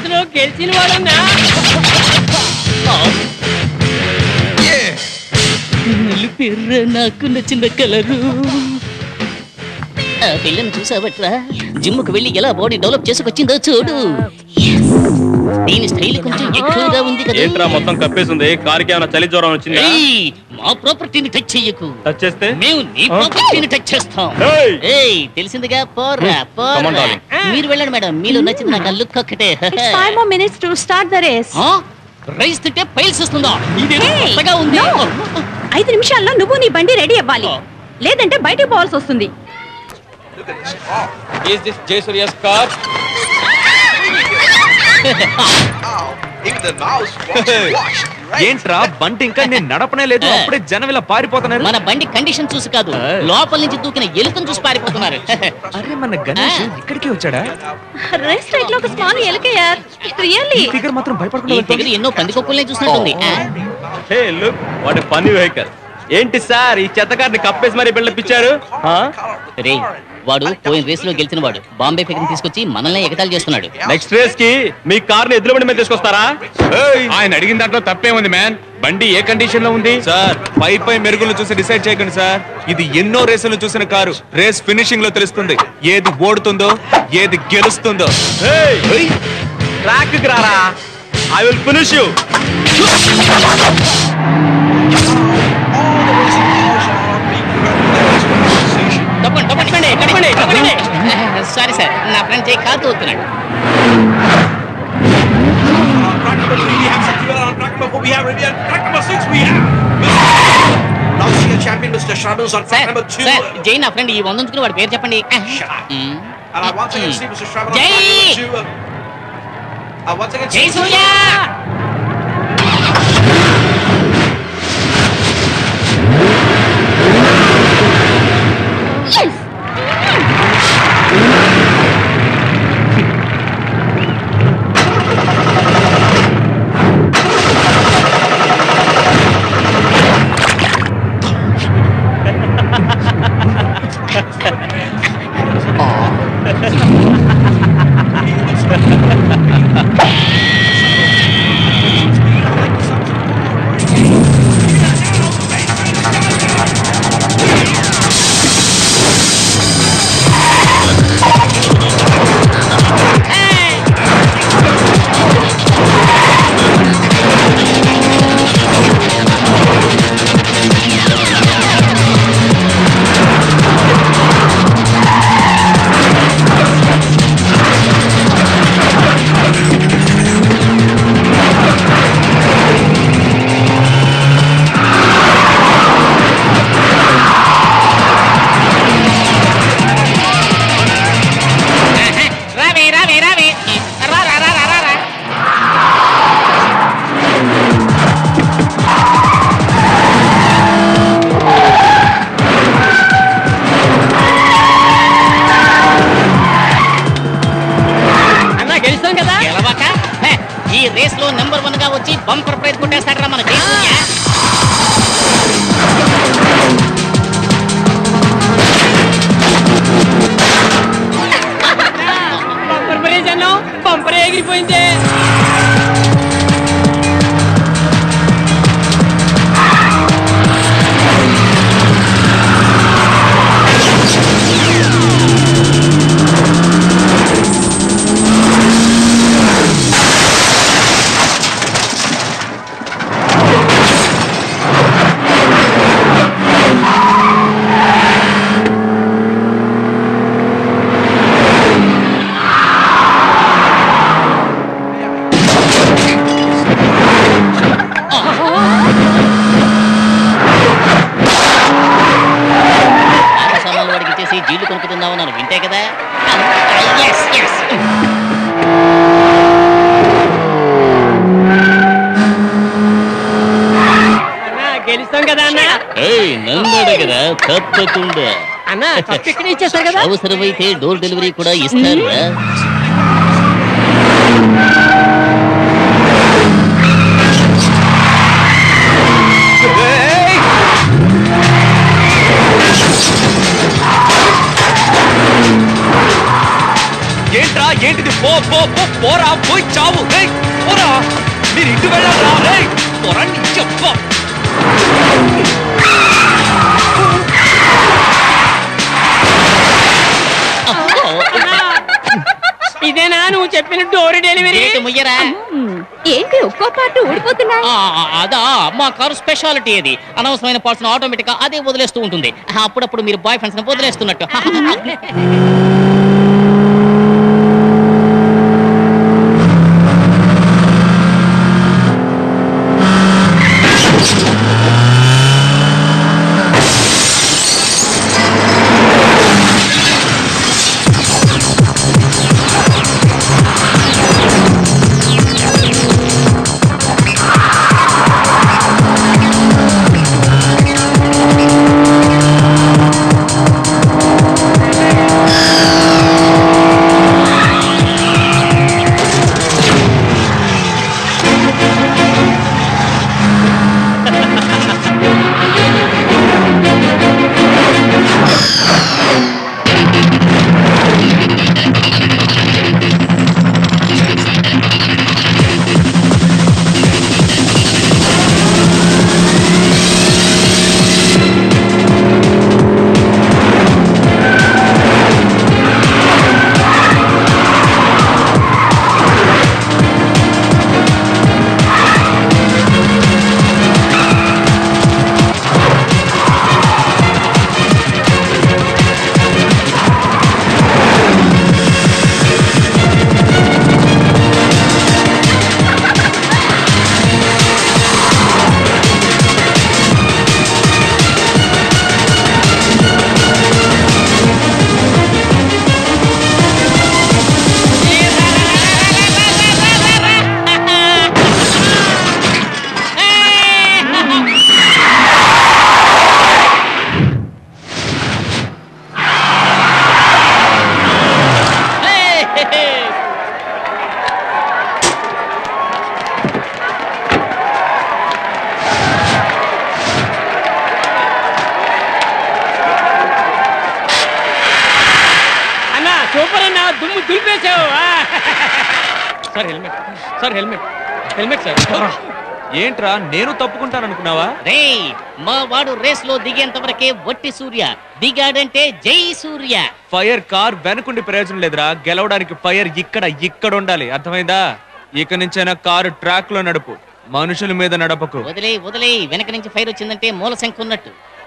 Race లో గెలిచిన వాడన్నా నిలిపిర్ర నాకు నచ్చిన కలరు ఆ పిల్లని చూసావట్రా జిమ్ కు వెళ్ళి ఎలా బాడీ డెవలప్ చేసుకొచ్చిందో చూడు దీని స్టైల్ కొంచెం ఎక్కువగా ఉంది కదా ఏంట్రా మొత్తం కప్పేసింది కారుకి ఏమైనా చలి జ్వరం వచ్చిందా ఏయ్, మా ప్రాపర్టీని టచ్ చెయ్యకు టచ్ చేస్తే మేము నీ ఆ? ప్రాపర్టీని టచ్ చేస్తాం ఏయ్! ఏయ్ తెలిసిందిగా పోరా Come on, పోరా darling. మీరు వెళ్ళండి మేడం మీలో నచ్చింది నాకు లుక్ ఒక్కటే It's five more minutes to start the race. ఆ? రైస్ తింటే పైల్స్ వస్తుందా ఇది Hey, కొత్తగా ఉంది no. ఐదు నిమిషాల్లో నువ్వు నీ బండి రెడీ అవ్వాలి లేదంటే బయటకు పోవాల్సి వస్తుంది Is this Jaysurya's car? Even the mouse wants to wash. Right? ఏంట్రా బంటి ఇంకా నేను నడపనే లేదు అప్పుడే జనం ఇలా పారిపోతున్నారు మన బండి కండిషన్ చూసి కాదు ఏయ్. లోపల నుంచి దూకిన ఎలుకను చూసి పారిపోతున్నారు అరే మన గణేష్ ఆ. ఇక్కడికి వచ్చాడా రేస్ ట్రాక్ లో ఒక స్మాల్ ఎలకయ్యార్ రియల్లీ ఈ ఫిగర్ మాత్రం ఈ భయపడకుండా దగ్గర వెళ్తోంది. ఎన్నో పందికొక్కుల్ని చూసినట్టుంది ఆ? Hey look what funny vehicle ఏంటి సార్ ఈ చెత్త కార్ని కప్పేసి మరీ బిల్డప్ ఇచ్చారు రే వాడు పోయిన రేస్ లో గెలిచిన వాడు బాంబే ఫిగర్ తీసుకొచ్చి మనల్ని ఎగతాళి చేస్తున్నాడు నెక్స్ట్ రేస్ కి మీ కార్ని ఎదురు బండి మీద తీసుకొస్తారా ఆయన అడిగిన దాంట్లో తప్పేముంది మ్యాన్ బండి ఏ కండిషన్ లో ఉంది సార్ పై పై మెరుగులు చూసి డిసైడ్ చేయకండి సార్ ఇది ఎన్నో రేసులు చూసిన కారు రేస్ ఫినిషింగ్ లో తెలుస్తుంది ఏది ఓడుతుందో ఏది గెలుస్తుందో ట్రాక్ కి రారా ఐ విల్ ఫినిష్ యూ తప్పండి తప్పండి తప్పండి తప్పండి సారీ సార్ నా ఫ్రెండ్ చేయి కాలు తోస్తున్నాడు Track number three, we have Sakura. On track number four, we have Rivian. Track number six, we have. Now see a champion, Mr. Shadows on track sir number two. Sir Jai నా friend ఈ వంద ఉంచుకుని వాడి పేరు చెప్పండి మ్మ్. And I once again see Mr. Shravan on Jai! track number two. I once again జై see సూర్య రావే రావే రావే రా రా రా రా రా రా అన్న గెలుస్తాం కదా గెలవక హే, ఈ రేస్ లో నెంబర్ వన్ గా వచ్చి బంపర్ ప్రైజ్ కొట్టేస్తాడరా మన జై సూర్య బంపర్ ప్రైజ్ అన్నావు బంపర్ ఎగిరిపోయింది ఆట సామాన్లు వాడికి ఇచ్చేసి జీళ్ళు కొనుక్కు తిందామన్నాను వింటే కదా Yes, yes. అన్న గెలుస్తాం కదా అన్న ఏయ్ నన్ను కదా తప్పకుండా అన్న కప్ ఇక్కడ ఇచ్చేస్తారు కదా అవసరమైతే డోర్ డెలివరీ కూడా ఇస్తారా ఏంట్రా ఏంట్రా ఏంటిది పో పో పో పోరా పోయి చావు రేయ్ పోరా మీరు ఇటు వెళ్ళారా రేయ్ పోరా నీ చెప్ప ఇదేనా నువ్వు చెప్పిన డోర్ డెలివరీ గేటు ముయ్యరా మ్మ్. ఏంటి ఒక్కో పార్ట్ ఊడిపోతున్నాయి ఆ, ఆ, అదా మా కారు స్పెషాలిటీ అది అనవసరమైన పార్ట్స్ ఆటోమేటిక్ గా అదే వదిలేస్తూ ఉంటుంది ఆ, అప్పుడప్పుడు మీరు బాయ్ ఫ్రెండ్స్ వదిలేస్తున్నట్టు అన్నా సూపర్ అన్నా దుమ్ము దులిపేశావు ఆ. Sir helmet sir helmet helmet sir ఏంట్రా నేను తప్పుకుంటాను అనుకున్నావా రే మా వాడు రేస్ లో దిగేంత వరకే వట్టి సూర్య దిగాడంటే జై సూర్య ఫైర్ కార్ వెనకుండి ప్రయోజనం లేదురా గెలవడానికి ఫైర్ ఇక్కడ ఇక్కడ ఉండాలి అర్థమైందా ఇక నుంచైనా కారు ట్రాక్ లో నడుపు మనుషుల మీద నడపకు వదిలే వదిలే వెనక నుంచి ఫైర్ వచ్చిందంటే మూల శంఖ ఉన్నట్టు